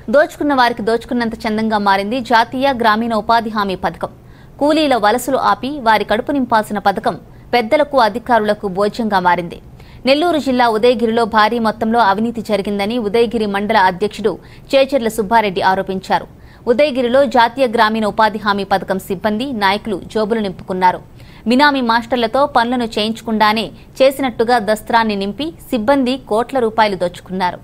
దోచుకున్న వారికి దోచుకున్నంత చందంగా మారింది జాతీయ గ్రామీణ ఉపాధి హామీ పథకం కూలీల వలసలు ఆపి వారి కడుపు నింపాల్సిన పథకం పెద్దలకు అధికారులకు బోధ్యంగా మారింది నెల్లూరు జిల్లా ఉదయగిరిలో భారీ మొత్తంలో అవినీతి జరిగిందని ఉదయగిరి మండల అధ్యక్షుడు చేచెర్ల సుబ్బారెడ్డి ఆరోపించారు ఉదయగిరిలో జాతీయ గ్రామీణ ఉపాధి హామీ పథకం సిబ్బంది నాయకులు జోబులు నింపుకున్నారు మినామీ మాస్టర్లతో పనులను చేయించకుండానే చేసినట్టుగా దస్త్రాన్ని నింపి సిబ్బంది కోట్ల రూపాయలు దోచుకున్నారు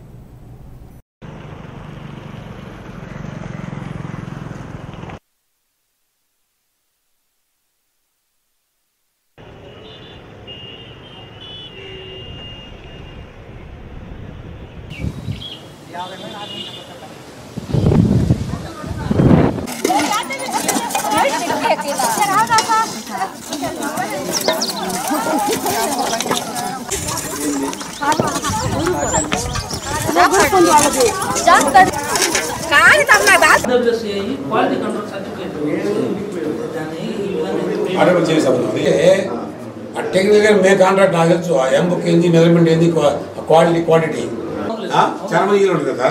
డబ్ల్యూసీఐ క్వాలిటీ కంట్రోల్ సర్టిఫికేట్ దాన్ని ఇవన్నీ ఆర్డర్ చేసాము అంటే ఆ టెక్నికల్ మే కాంట్రాక్ట్ నాకు తెలుసు ఆ ఎం బుక్ ఏంది మెజర్మెంట్ ఏంది క్వాలిటీ క్వాంటిటీ చాలా మంది ఉంటుంది కదా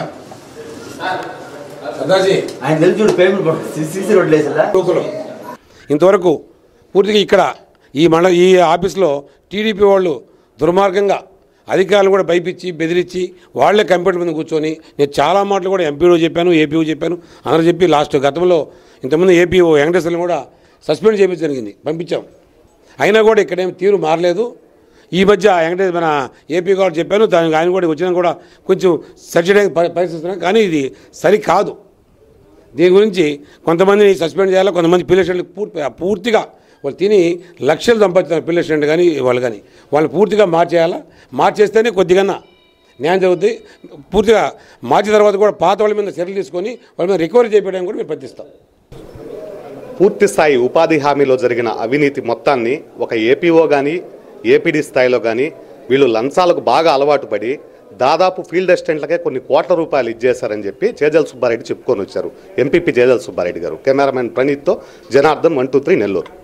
సర్దాజీ ఆయన తెలిసి చూడు పేమెంట్ సీసీ రోడ్లు వేసా లోకలు ఇంతవరకు పూర్తిగా ఇక్కడ ఈ మండ ఈ ఆఫీస్లో టీడీపీ వాళ్ళు దుర్మార్గంగా అధికారులు కూడా భయపించి బెదిరించి వాళ్ళే కంప్యూటర్ మీద కూర్చొని నేను చాలా మాటలు కూడా ఎంపీఓ చెప్పాను ఏపీఓ చెప్పాను అందరూ చెప్పి లాస్ట్ గతంలో ఇంతకుముందు ఏపీఓ వెంకటేశ్వర్ని కూడా సస్పెండ్ చేయించడం జరిగింది పంపించాం అయినా కూడా ఇక్కడేం తీరు మారలేదు ఈ మధ్య వెంకటేశ్వర మన ఏపీ గారు చెప్పాను దానికి ఆయన కూడా వచ్చినా కూడా కొంచెం సెట్ చేయడానికి పరి- పరిస్థితున్నాం కానీ ఇది సరికాదు దీని గురించి కొంతమందిని సస్పెండ్ చేయాలి కొంతమంది పిల్లల స్టూడెంట్లకు పూర్తి పూర్తిగా వాళ్ళు తిని లక్షలు సంపాదిస్తున్నారు పిల్లల స్టూడెంట్ కానీ వాళ్ళు కానీ వాళ్ళు పూర్తిగా మార్చేయాలా మార్చేస్తేనే కొద్దిగా న్యాయం జరుగుతుంది పూర్తిగా మార్చిన తర్వాత కూడా పాత వాళ్ళ మీద చర్యలు తీసుకొని వాళ్ళ మీద రికవరీ చేయడానికి కూడా మేము ప్రయత్నిస్తాం పూర్తి స్థాయి ఉపాధి హామీలో జరిగిన అవినీతి మొత్తాన్ని ఒక ఏపీఓ కానీ ఏపీడీ స్థాయిలో కానీ వీళ్ళు లంచాలకు బాగా అలవాటు పడి దాదాపు ఫీల్డ్ అసిస్టెంట్లకే కొన్ని కోట్ల రూపాయలు ఇచ్చేశారని చెప్పి చేజల్ సుబ్బారెడ్డి చెప్పుకొని వచ్చారు ఎంపీపీ చేజల్ సుబ్బారెడ్డి గారు కెమెరామెన్ ప్రణీత్తో Janardhan one two three Nellore